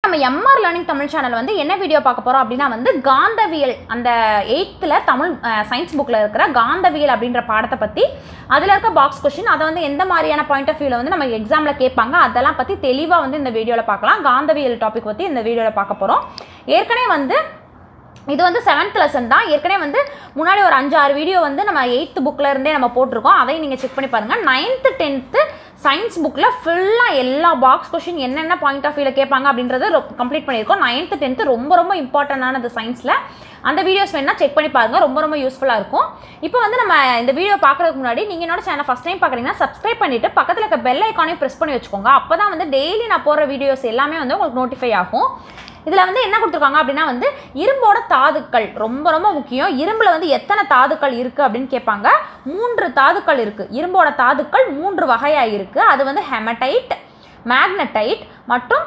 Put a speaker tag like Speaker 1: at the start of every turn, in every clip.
Speaker 1: நம்ம MR learning Tamil channel வந்து என்ன வீடியோ பார்க்க போகிறோம் அப்படின்னா வந்து காந்தவியல் அந்த எயித்தில் தமிழ் சயின்ஸ் புக்கில் இருக்கிற காந்தவியல் அப்படின்ற பாடத்தை பற்றி அதில் இருக்க பாக்ஸ் கொஷின் அதை வந்து எந்த மாதிரியான பாயிண்ட் ஆஃப் வியூவில் வந்து நம்ம எக்ஸாமில் கேட்பாங்க அதெல்லாம் பற்றி தெளிவாக வந்து இந்த வீடியோவில் பார்க்கலாம் காந்தவியல் டாபிக் பற்றி இந்த வீடியோவில் பார்க்க போகிறோம் ஏற்கனவே வந்து இது வந்து செவன்த் லெசன் தான் ஏற்கனவே வந்து முன்னாடி ஒரு அஞ்சு ஆறு வீடியோ வந்து நம்ம எயித்து புக்கில் இருந்தே நம்ம போட்டிருக்கோம் அதையும் நீங்கள் செக் பண்ணி பாருங்கள் நைன்த்து டென்த்து சயின்ஸ் புக்கில் ஃபுல்லாக எல்லா பாக்ஸ் கொஷின் என்னென்ன பாயிண்ட் ஆஃப் வியூவில் கேட்பாங்க அப்படின்றத கம்ப்ளீட் பண்ணியிருக்கோம் நைன்த்து டென்த்து ரொம்ப ரொம்ப இம்பார்ட்டண்டானது சயின்ஸில் அந்த வீடியோஸ் வேணால் செக் பண்ணி பாருங்கள் ரொம்ப ரொம்ப யூஸ்ஃபுல்லாக இருக்கும் இப்போ வந்து நம்ம இந்த வீடியோ பார்க்குறதுக்கு முன்னாடி நீங்கள் என்னோட சேனல் ஃபஸ்ட் டைம் பார்க்குறீங்கன்னா சப்ஸ்கிரைப் பண்ணிவிட்டு பக்கத்தில் இருக்க பெல் ஐக்கானையும் ப்ரெஸ் பண்ணி வச்சுக்கோங்க அப்போ தான் வந்து டெய்லி நான் போடுற வீடியோஸ் எல்லாமே வந்து உங்களுக்கு நோட்டிஃபை ஆகும் இதில் வந்து என்ன கொடுத்துருக்காங்க அப்படின்னா வந்து இரும்போட தாதுக்கள் ரொம்ப ரொம்ப முக்கியம் இரும்பில் வந்து எத்தனை தாதுக்கள் இருக்குது அப்படின்னு கேட்பாங்க மூன்று தாதுக்கள் இருக்குது இரும்போட தாதுக்கள் மூன்று வகையாக இருக்குது அது வந்து ஹெமடைட் மேக்னடைட் மற்றும்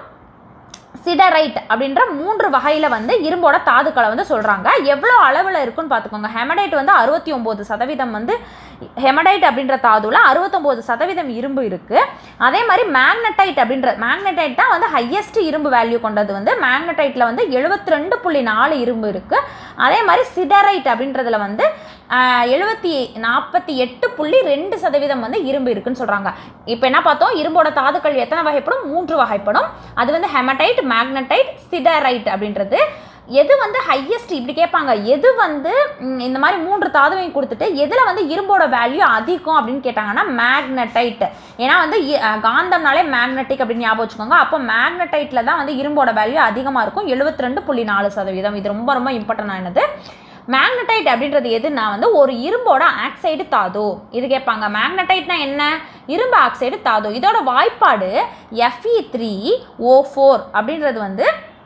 Speaker 1: சிடரைட் அப்படின்ற மூன்று வகையில் வந்து இரும்போட தாதுக்களை வந்து சொல்கிறாங்க எவ்வளோ அளவில் இருக்குன்னு பார்த்துக்கோங்க ஹெமடைட் வந்து அறுபத்தி ஒம்பது சதவீதம் வந்து ஹெமடைட் அப்படின்ற தாதுவில் அறுபத்தொம்போது சதவீதம் இரும்பு இருக்குது அதே மாதிரி மேக்னடைட் அப்படின்ற மேக்னடைட் தான் வந்து ஹையஸ்ட் இரும்பு வேல்யூ கொண்டது வந்து மேக்னடைட்டில் வந்து எழுபத்தி ரெண்டு புள்ளி நாலு இரும்பு இருக்குது அதே மாதிரி சிடரைட் அப்படின்றதுல வந்து எழுபத்தி நாற்பத்தி எட்டு புள்ளி ரெண்டு சதவீதம் வந்து இரும்பு இருக்குன்னு சொல்கிறாங்க இப்போ என்ன பார்த்தோம் இரும்போட தாதுக்கள் எத்தனை வகைப்படும் மூன்று வகைப்படும் அது வந்து ஹெமடைட் மேக்னடைட் சிடரைட் அப்படின்றது எது வந்து ஹையஸ்ட் இப்படி கேட்பாங்க எது வந்து இந்த மாதிரி மூன்று தாதுவையும் கொடுத்துட்டு எதில் வந்து இரும்போட வேல்யூ அதிகம் அப்படின்னு கேட்டாங்கன்னா மேக்னடைட் ஏன்னா வந்து காந்தம்னாலே மேக்னட்டிக் அப்படின்னு ஞாபகம் வச்சுக்கோங்க அப்போ மேக்னடைட்டில் தான் வந்து இரும்போட வேல்யூ அதிகமாக இருக்கும் எழுபத்தி ரெண்டு புள்ளி நாலு சதவீதம் இது ரொம்ப ரொம்ப இம்பார்ட்டண்டானது மேக்னடைட் அப்படின்றது எதுனா வந்து ஒரு இரும்போட ஆக்சைடு தாது இது கேட்பாங்க மேக்னடைட்னா என்ன இரும்பு ஆக்சைடு தாது இதோட வாய்ப்பாடு எஃப்இ த்ரீ ஓ ஃபோர் அப்படின்றது வந்து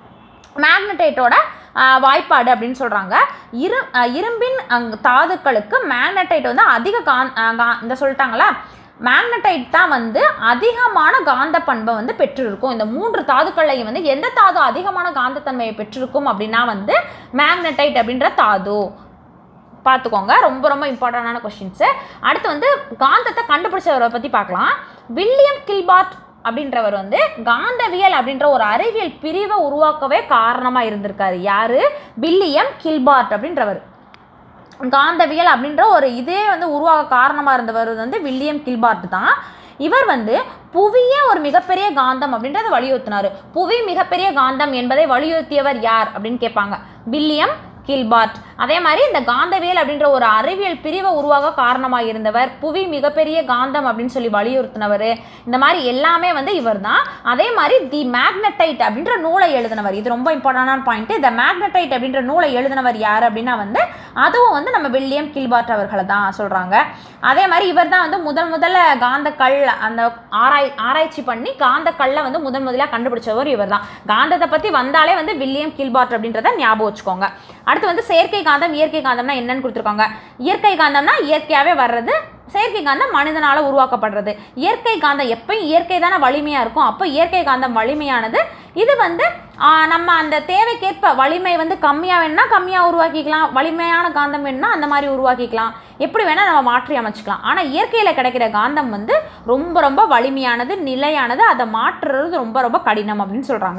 Speaker 1: மேக்னடைட்டோட வாய்ப்பாடு அப்படின்னு சொல்கிறாங்க இரு இரும்பின் தாதுக்களுக்கு மேக்னடைட் வந்து அதிக காந் இந்த சொல்லிட்டாங்களா மேக்னடைட் தான் வந்து அதிகமான காந்த பண்பை வந்து பெற்றிருக்கும் இந்த மூன்று தாதுக்களையும் வந்து எந்த தாது அதிகமான காந்தத்தன்மையை பெற்றிருக்கும் அப்படின்னா வந்து மேக்னடைட் அப்படின்ற தாது பார்த்துக்கோங்க ரொம்ப ரொம்ப இம்பார்ட்டண்டான கொஷின்ஸு அடுத்து வந்து காந்தத்தை கண்டுபிடிச்சவரை பற்றி பார்க்கலாம் வில்லியம் கில்பார்ட் அப்படின்றவர் வந்து காந்தவியல் அப்படின்ற ஒரு அறிவியல் பிரிவை உருவாக்கவே காரணமாக இருந்திருக்காரு யாரு வில்லியம் கில்பார்ட் அப்படின்றவர் காந்தவியல் அப்படின்ற ஒரு இதே வந்து உருவாக காரணமாக இருந்தவர் வந்து வில்லியம் கில்பார்ட் தான் இவர் வந்து புவியே ஒரு மிகப்பெரிய காந்தம் அப்படின்றத வலியுறுத்தினார் புவி மிகப்பெரிய காந்தம் என்பதை வலியுறுத்தியவர் யார் அப்படின்னு கேட்பாங்க வில்லியம் கில்பார்ட் அதே மாதிரி இந்த காந்தவியல் அப்படின்ற ஒரு அறிவியல் பிரிவை உருவாக காரணமாக இருந்தவர் புவி மிகப்பெரிய காந்தம் அப்படின்னு சொல்லி வலியுறுத்தினவர் இந்த மாதிரி எல்லாமே வந்து இவர் தான் அதே மாதிரி தி மேக்னடைட் அப்படின்ற நூலை எழுதினவர் இது ரொம்ப இம்பார்ட்டண்டான பாயிண்ட் இந்த மேக்னடைட் அப்படின்ற நூலை எழுதினவர் யார் அப்படின்னா வந்து அதுவும் வந்து நம்ம வில்லியம் கில்பார்ட் அவர்களை தான் சொல்கிறாங்க அதே மாதிரி இவர் தான் வந்து முதல் முதல்ல காந்த கல் அந்த ஆராய் ஆராய்ச்சி பண்ணி காந்த கல்லை வந்து முதன் முதலாக கண்டுபிடிச்சவர் இவர் தான் காந்தத்தை பற்றி வந்தாலே வந்து வில்லியம் கில்பார்ட் அப்படின்றத ஞாபகம் வச்சுக்கோங்க அடுத்து வந்து செயற்கை காந்தம் இயற்கை காந்தம்னா என்னன்னு கொடுத்துருக்காங்க இயற்கை காந்தம்னா இயற்கையாகவே வர்றது செயற்கை காந்தம் மனிதனால் உருவாக்கப்படுறது இயற்கை காந்தம் எப்பயும் இயற்கை தானே வலிமையாக இருக்கும் அப்போ இயற்கை காந்தம் வலிமையானது இது வந்து நம்ம அந்த தேவைக்கேற்ப வலிமை வந்து கம்மியாக வேணும்னா கம்மியாக உருவாக்கிக்கலாம் வலிமையான காந்தம் வேணும்னா அந்த மாதிரி உருவாக்கிக்கலாம் எப்படி வேணால் நம்ம மாற்றி அமைச்சிக்கலாம் ஆனால் இயற்கையில் கிடைக்கிற காந்தம் வந்து ரொம்ப ரொம்ப வலிமையானது நிலையானது அதை மாற்றுறது ரொம்ப ரொம்ப கடினம் அப்படின்னு சொல்கிறாங்க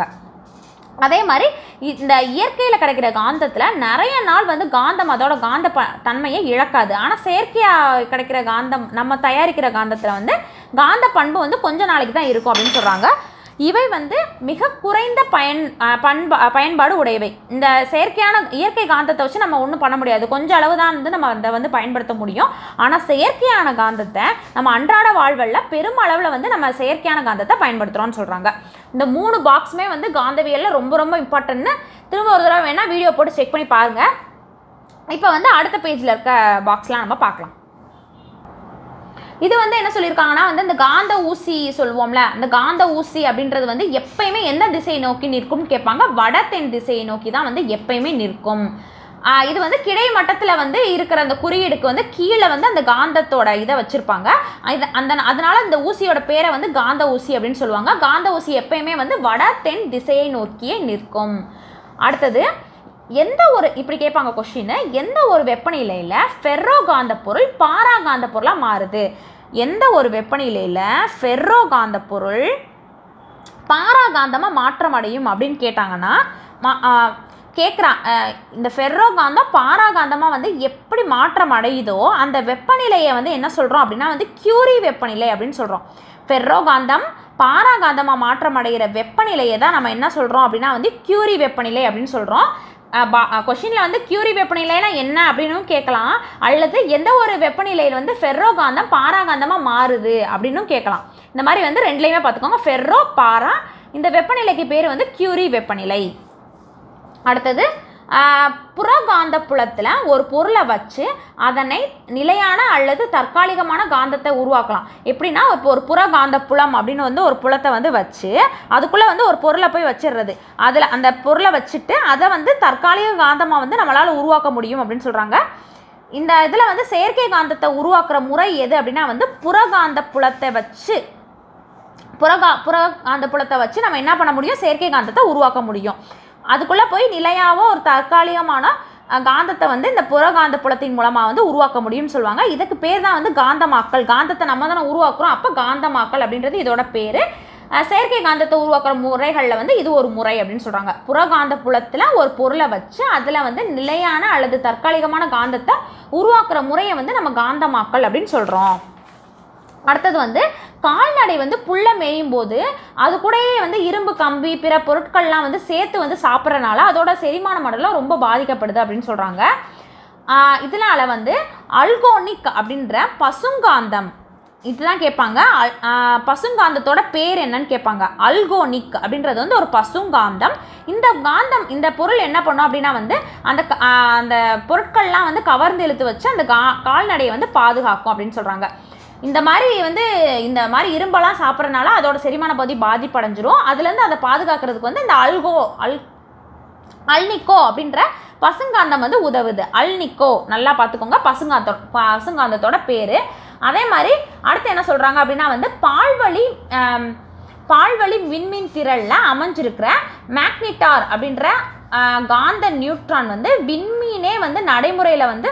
Speaker 1: அதே மாதிரி இந்த இயற்கையில் கிடைக்கிற காந்தத்தில் நிறைய நாள் வந்து காந்தம் அதோட காந்த ப தன்மையை இழக்காது ஆனால் செயற்கையாக கிடைக்கிற காந்தம் நம்ம தயாரிக்கிற காந்தத்தில் வந்து காந்த பண்பு வந்து கொஞ்ச நாளைக்கு தான் இருக்கும் அப்படின்னு சொல்கிறாங்க இவை வந்து மிக குறைந்த பயன் பண்பா பயன்பாடு உடையவை இந்த செயற்கையான இயற்கை காந்தத்தை வச்சு நம்ம ஒன்றும் பண்ண முடியாது கொஞ்சம் அளவு தான் வந்து நம்ம அதை வந்து பயன்படுத்த முடியும் ஆனால் செயற்கையான காந்தத்தை நம்ம அன்றாட வாழ்வில் பெருமளவில் வந்து நம்ம செயற்கையான காந்தத்தை பயன்படுத்துகிறோம்னு சொல்கிறாங்க இந்த மூணு பாக்ஸுமே வந்து காந்தவியலில் ரொம்ப ரொம்ப இம்பார்ட்டன்ட்னு திரும்ப ஒரு தடவை வேணால் வீடியோ போட்டு செக் பண்ணி பாருங்கள் இப்போ வந்து அடுத்த பேஜில் இருக்க பாக்ஸ்லாம் நம்ம பார்க்கலாம் இது வந்து என்ன சொல்லியிருக்காங்கன்னா வந்து இந்த காந்த ஊசி சொல்லுவோம்ல அந்த காந்த ஊசி அப்படின்றது வந்து எப்பயுமே எந்த திசையை நோக்கி நிற்கும்னு கேட்பாங்க வட தென் திசையை நோக்கி தான் வந்து எப்பயுமே நிற்கும் இது வந்து கிடை மட்டத்தில் வந்து இருக்கிற அந்த குறியீடுக்கு வந்து கீழே வந்து அந்த காந்தத்தோட இதை வச்சுருப்பாங்க இது அந்த அதனால இந்த ஊசியோட பேரை வந்து காந்த ஊசி அப்படின்னு சொல்லுவாங்க காந்த ஊசி எப்பயுமே வந்து வட தென் திசையை நோக்கியே நிற்கும் அடுத்தது எந்த ஒரு இப்படி கேட்பாங்க கொஷின் எந்த ஒரு வெப்பநிலையில் ஃபெர்ரோ காந்த பொருள் பாரா காந்த பொருளாக மாறுது எந்த ஒரு வெப்பநிலையில் ஃபெர்ரோ காந்த பொருள் பாராகாந்தமாக மாற்றம் அடையும் அப்படின்னு கேட்டாங்கன்னா மா- ஆ, கேட்குறான் இந்த ஃபெர்ரோ காந்தம் பாராகாந்தமாக வந்து எப்படி மாற்றம் அடையுதோ அந்த வெப்பநிலையை வந்து என்ன சொல்கிறோம் அப்படின்னா வந்து கியூரி வெப்பநிலை அப்படின்னு சொல்கிறோம் ஃபெர்ரோ காந்தம் பாராகாந்தமாக மாற்றம் அடைகிற வெப்பநிலையை தான் நம்ம என்ன சொல்கிறோம் அப்படின்னா வந்து கியூரி வெப்பநிலை அப்படின்னு சொல்கிறோம் கொஷினில் வந்து கியூரி வெப்பநிலைனா என்ன அப்படின்னு கேட்கலாம் அல்லது எந்த ஒரு வெப்பநிலையில் வந்து ஃபெர்ரோ காந்தம் பாராகாந்தமாக மாறுது அப்படின்னும் கேட்கலாம் இந்த மாதிரி வந்து ரெண்டுலேயுமே பார்த்துக்கோங்க ஃபெர்ரோ பாரா இந்த வெப்பநிலைக்கு பேர் வந்து கியூரி வெப்பநிலை அடுத்தது ஆஹ், புறகாந்த புலத்தில் ஒரு பொருளை வச்சு அதனை நிலையான அல்லது தற்காலிகமான காந்தத்தை உருவாக்கலாம் எப்படின்னா இப்போ ஒரு புறகாந்த புலம் அப்படின்னு வந்து ஒரு புலத்தை வந்து வச்சு அதுக்குள்ளே வந்து ஒரு பொருளை போய் வச்சிடுறது அதில் அந்த பொருளை வச்சுட்டு அதை வந்து தற்காலிக காந்தமாக வந்து நம்மளால் உருவாக்க முடியும் அப்படின்னு சொல்கிறாங்க இந்த இதில் வந்து செயற்கை காந்தத்தை உருவாக்குற முறை எது அப்படின்னா வந்து புறகாந்த புலத்தை வச்சு புறகா புறகாந்த புலத்தை வச்சு நம்ம என்ன பண்ண முடியும் செயற்கை காந்தத்தை உருவாக்க முடியும் அதுக்குள்ளே போய் நிலையாவோ ஒரு தற்காலிகமான அஹ், காந்தத்தை வந்து இந்த புறகாந்த புலத்தின் மூலமாக வந்து உருவாக்க முடியும்னு சொல்லுவாங்க இதுக்கு பேர் தான் வந்து காந்தமாக்கல் காந்தத்தை நம்ம தானே உருவாக்குறோம் அப்போ காந்தமாக்கல் அப்படின்றது இதோட பேர் செயற்கை காந்தத்தை உருவாக்குற முறைகளில் வந்து இது ஒரு முறை அப்படின்னு சொல்கிறாங்க புறகாந்த புலத்தில் ஒரு பொருளை வச்சு அதில் வந்து நிலையான அல்லது தற்காலிகமான காந்தத்தை உருவாக்குற முறையை வந்து நம்ம காந்தமாக்கல் அப்படின்னு சொல்கிறோம் அடுத்தது வந்து கால்நடை வந்து புல்லை மேயும் போது அது கூடயே வந்து இரும்பு கம்பி பிற பொருட்கள்லாம் வந்து சேர்த்து வந்து சாப்பிட்றனால அதோட செரிமான மண்டலம் ரொம்ப பாதிக்கப்படுது அப்படின்னு சொல்கிறாங்க இதனால் வந்து அல்கோனிக் அப்படின்ற பசுங்காந்தம் இதுதான் கேட்பாங்க அல்- ஆஹ் பசுங்காந்தத்தோட பேர் என்னன்னு கேட்பாங்க அல்கோனிக் அப்படின்றது வந்து ஒரு பசுங்காந்தம் இந்த காந்தம் இந்த பொருள் என்ன பண்ணும் அப்படின்னா வந்து அந்த க- ஆஹ் அந்த பொருட்கள்லாம் வந்து கவர்ந்து இழுத்து வச்சு அந்த கா கால்நடையை வந்து பாதுகாக்கும் அப்படின்னு சொல்கிறாங்க இந்த மாதிரி வந்து இந்த மாதிரி இரும்பெல்லாம் சாப்பிட்றனால அதோட செரிமான பகுதி பாதிப்படைஞ்சிரும் அதுலேருந்து அதை பாதுகாக்கிறதுக்கு வந்து இந்த அல்கோ அல் அல்னிக்கோ அப்படின்ற பசுங்காந்தம் வந்து உதவுது அல்னிக்கோ நல்லா பார்த்துக்கோங்க பசுங்காந்தோ பசுங்காந்தத்தோட பேர் அதே மாதிரி அடுத்து என்ன சொல்கிறாங்க அப்படின்னா வந்து பால்வழி ஆம், பால்வழி விண்மீன் திரளில் அமைஞ்சிருக்கிற மேக்னிட்டார் அப்படின்ற ஆ, காந்த நியூட்ரான் வந்து விண்மீனே வந்து நடைமுறையில் வந்து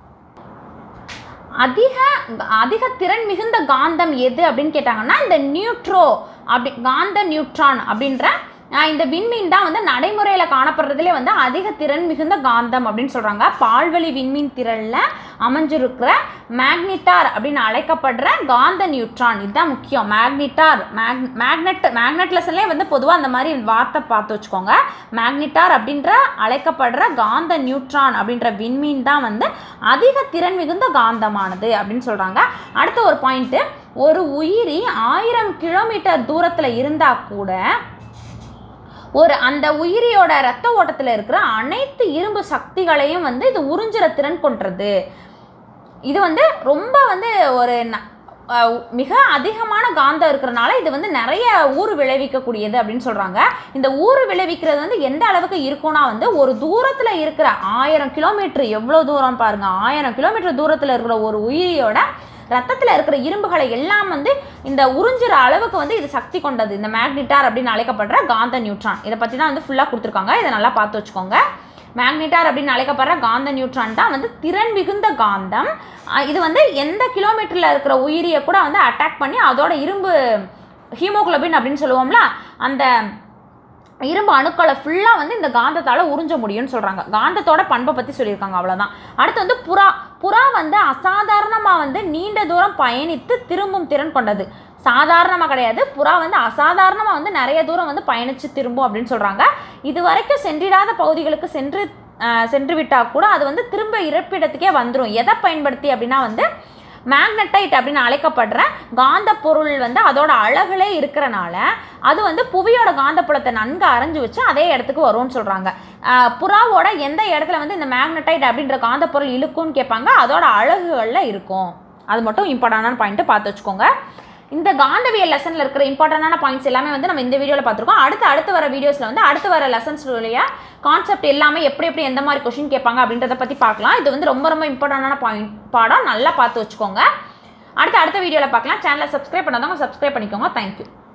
Speaker 1: அதிக அதிக திறன் மிகுந்த காந்தம் எது அப்படின்னு கேட்டாங்கன்னா இந்த நியூட்ரோ அப்படி காந்த நியூட்ரான் அப்படின்ற ஆஹ், இந்த விண்மீன் தான் வந்து நடைமுறையில் காணப்படுறதுலே வந்து அதிக திறன் மிகுந்த காந்தம் அப்படின்னு சொல்கிறாங்க பால்வழி விண்மீன் திரளில் அமைஞ்சிருக்கிற மேக்னிட்டார் அப்படின்னு அழைக்கப்படுற காந்த நியூட்ரான் இதுதான் முக்கியம் மேக்னிட்டார் மேக் மேக்னெட் மேக்னெட் லெசன்லேயே வந்து பொதுவாக அந்த மாதிரி வார்த்தை பார்த்து வச்சுக்கோங்க மேக்னிட்டார் அப்படின்ற அழைக்கப்படுற காந்த நியூட்ரான் அப்படின்ற விண்மீன் தான் வந்து அதிக திறன் மிகுந்த காந்தமானது அப்படின்னு சொல்கிறாங்க அடுத்த ஒரு பாயிண்ட்டு ஒரு உயிரி ஆயிரம் கிலோமீட்டர் தூரத்தில் இருந்தால் கூட ஒரு அந்த உயிரியோட ரத்த ஓட்டத்தில் இருக்கிற அனைத்து இரும்பு சக்திகளையும் வந்து இது உறிஞ்சுற திறன் கொண்டது இது வந்து ரொம்ப வந்து ஒரு ந- அஹ் மிக அதிகமான காந்தம் இருக்கிறனால இது வந்து நிறைய ஊறு விளைவிக்கக்கூடியது அப்படின்னு சொல்கிறாங்க இந்த ஊறு விளைவிக்கிறது வந்து எந்த அளவுக்கு இருக்கும்னா வந்து ஒரு தூரத்தில் இருக்கிற ஆயிரம் கிலோமீட்டர் எவ்வளோ தூரம் பாருங்க ஆயிரம் கிலோமீட்டர் தூரத்தில் இருக்கிற ஒரு உயிரியோட ரத்தத்தில் இருக்கிற இரும்புகளை எல்லாம் வந்து இந்த உறிஞ்சுற அளவுக்கு வந்து இது சக்தி கொண்டது இந்த மேக்னிட்டார் அப்படின்னு அழைக்கப்படுற காந்த நியூட்ரான் இதை பற்றி தான் வந்து ஃபுல்லாக கொடுத்துருக்காங்க இதை நல்லா பார்த்து வச்சுக்கோங்க மேக்னிட்டார் அப்படின்னு அழைக்கப்படுற காந்த நியூட்ரான் தான் வந்து திறன் மிகுந்த காந்தம் அஹ் இது வந்து எந்த கிலோமீட்டரில் இருக்கிற உயிரியை கூட வந்து அட்டாக் பண்ணி அதோட இரும்பு ஹீமோகுளோபின் அப்படின்னு சொல்லுவோம்ல அந்த இரும்பு அணுக்களை ஃபுல்லாக வந்து இந்த காந்தத்தால் உறிஞ்ச முடியும்னு சொல்கிறாங்க காந்தத்தோட பண்பை பற்றி சொல்லியிருக்காங்க அவ்வளோதான் அடுத்து வந்து புறா புறா வந்து அசாதாரணமாக வந்து நீண்ட தூரம் பயணித்து திரும்பும் திறன் கொண்டது சாதாரணமாக கிடையாது புறா வந்து அசாதாரணமாக வந்து நிறைய தூரம் வந்து பயணித்து திரும்பும் அப்படின்னு சொல்கிறாங்க இது வரைக்கும் சென்றிடாத பகுதிகளுக்கு சென்று அஹ், சென்று விட்டால் கூட அது வந்து திரும்ப இருப்பிடத்துக்கே வந்துடும் எதை பயன்படுத்தி அப்படின்னா வந்து மேக்னடைட் அப்படின்னு அழைக்கப்படுற காந்த பொருள் வந்து அதோட அழகுலே இருக்கிறனால அது வந்து புவியோட காந்தப்புலத்தை நன்கு அரைஞ்சு வச்சு அதே இடத்துக்கு வரும்னு சொல்கிறாங்க புறாவோட எந்த இடத்துல வந்து இந்த மேக்னடைட் அப்படின்ற காந்த பொருள் இழுக்கும்னு கேட்பாங்க அதோட அழகுகளில் இருக்கும் அது மட்டும் இம்பார்ட்டண்டான பாயிண்ட்டு பார்த்து வச்சுக்கோங்க இந்த காந்தவியல் லெசனில் இருக்கிற இம்பார்ட்டண்டான பாயிண்ட்ஸ் எல்லாமே வந்து நம்ம இந்த வீடியோவில் பார்த்துருக்கோம் அடுத்து அடுத்து வர வீடியோஸில் வந்து அடுத்து வர லெசன்ஸ் வழியாக கான்செப்ட் எல்லாமே எப்படி எப்படி எந்த மாதிரி கொஷின் கேட்பாங்க அப்படின்றத பற்றி பார்க்கலாம் இது வந்து ரொம்ப ரொம்ப இம்பார்ட்டண்டான பாயிண்ட் பாடம் நல்லா பார்த்து வச்சுக்கோங்க அடுத்து அடுத்த வீடியோவில் பார்க்கலாம் சேனலை சப்ஸ்கிரைப் பண்ணாதவங்க சப்ஸ்கிரைப் பண்ணிக்கோங்க தேங்க்யூ